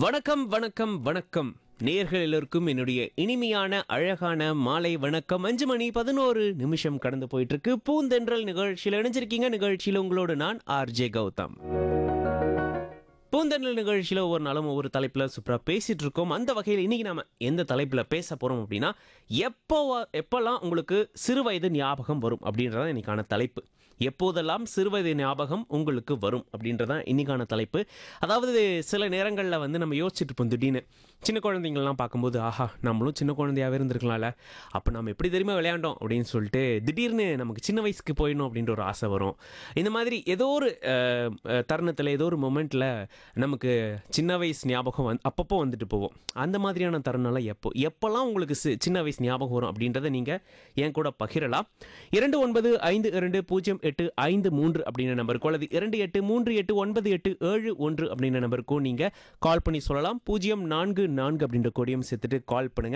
வணக்கம் வணக்கம் வணக்கம் நேர்கள் எல்லோருக்கும் என்னுடைய இனிமையான அழகான மாலை வணக்கம் அஞ்சு மணி பதினோரு நிமிஷம் கடந்து போயிட்டு இருக்கு பூந்தென்றல் நிகழ்ச்சியில் இணைஞ்சிருக்கீங்க நிகழ்ச்சியில் உங்களோடு நான் ஆர்ஜே கௌதம் பூந்தென்றல் நிகழ்ச்சியில் ஒவ்வொரு நாளும் ஒவ்வொரு தலைப்பில் சூப்பராக பேசிட்டு இருக்கோம் அந்த வகையில் இன்னைக்கு நாம எந்த தலைப்பில் பேச போகிறோம் அப்படின்னா எப்போ எப்போல்லாம் உங்களுக்கு சிறு வயது ஞாபகம் வரும் அப்படின்றதான் இன்னைக்கான தலைப்பு எப்போதெல்லாம் சிறுவயது ஞாபகம் உங்களுக்கு வரும் அப்படின்றதான் இன்னைக்கான தலைப்பு அதாவது சில நேரங்களில் வந்து நம்ம யோசிச்சுட்டு இருப்போம் திடீர்னு சின்ன குழந்தைங்கள்லாம் பார்க்கும்போது ஆஹா நம்மளும் சின்ன குழந்தையாவே இருந்திருக்கலாம்ல அப்போ நம்ம எப்படி தெரியுமா விளையாண்டோம் அப்படின்னு சொல்லிட்டு திடீர்னு நமக்கு சின்ன வயசுக்கு போயிடணும் அப்படின்ற ஒரு ஆசை வரும் இந்த மாதிரி ஏதோ ஒரு அஹ், அஹ், தருணத்தில் ஏதோ ஒரு மொமெண்ட்டில் நமக்கு சின்ன வயசு ஞாபகம் வந்து அப்பப்போ வந்துட்டு போவோம் அந்த மாதிரியான தருணம்லாம் எப்போ எப்போல்லாம் உங்களுக்கு சி- சின்ன வயசு ஞாபகம் வரும் அப்படின்றத நீங்கள் என் கூட பகிரலாம் இரண்டு ஒன்பது ஐந்து இரண்டு பூஜ்ஜியம் எட்டு ஐந்து மூன்று அப்படின்ற நம்பருக்கோ அல்லது இரண்டு எட்டு மூன்று எட்டு ஒன்பது எட்டு ஏழு ஒன்று அப்படின்ற நம்பருக்கும் நீங்கள் கால் பண்ணி சொல்லலாம் பூஜ்ஜியம் நான்கு நான்கு அப்படின்ற கொடியும் சேர்த்துட்டு கால் பண்ணுங்க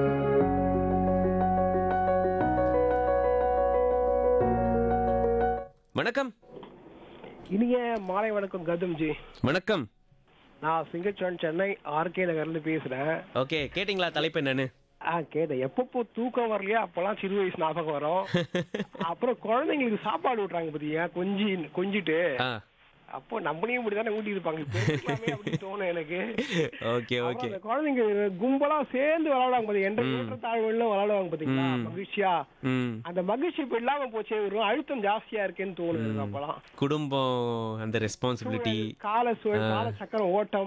வணக்கம் இனிய மாலை வணக்கம் கௌதம் ஜி வணக்கம் நான் சிங்கச்சோன் சென்னை ஆர்கே நகர்ல பேசுறேன் ஓகே கேட்டிங்களா தலைப்பு என்னன்னு ஆ கேட்டேன் எப்பப்போ தூக்கம் வரலையோ அப்பெல்லாம் சிறு வயசு ஞாபகம் வரும் அப்புறம் குழந்தைங்களுக்கு சாப்பாடு விட்டுறாங்க பாத்தீங்க கொஞ்சி கொஞ்சிட்டு ஆ அப்போ நம்மளையும் இப்படி தானே ஊட்டி இருப்பாங்க இப்ப இருக்கலாமே அப்படின்னு தோணும் எனக்கு ஓகே அப்புறம் ஓகே அந்த குழந்தைங்க கும்பலா சேர்ந்து விளையாடுவாங்க பாத்தீங்க என்ற ஏற்ற தாழ்வுல விளையாடுவாங்க பாத்தீங்களா மகிழ்ச்சியா ம் அந்த மகிழ்ச்சி இப்ப இல்லாம போச்சே ஒரு அழுத்தம் ஜாஸ்தியா இருக்கேன்னு தோணுது எனக்கு அப்பெல்லாம் குடும்பம் அந்த ரெஸ்பான்சிபிலிட்டி கால சூழல் கால சக்கரம் ஓட்டம்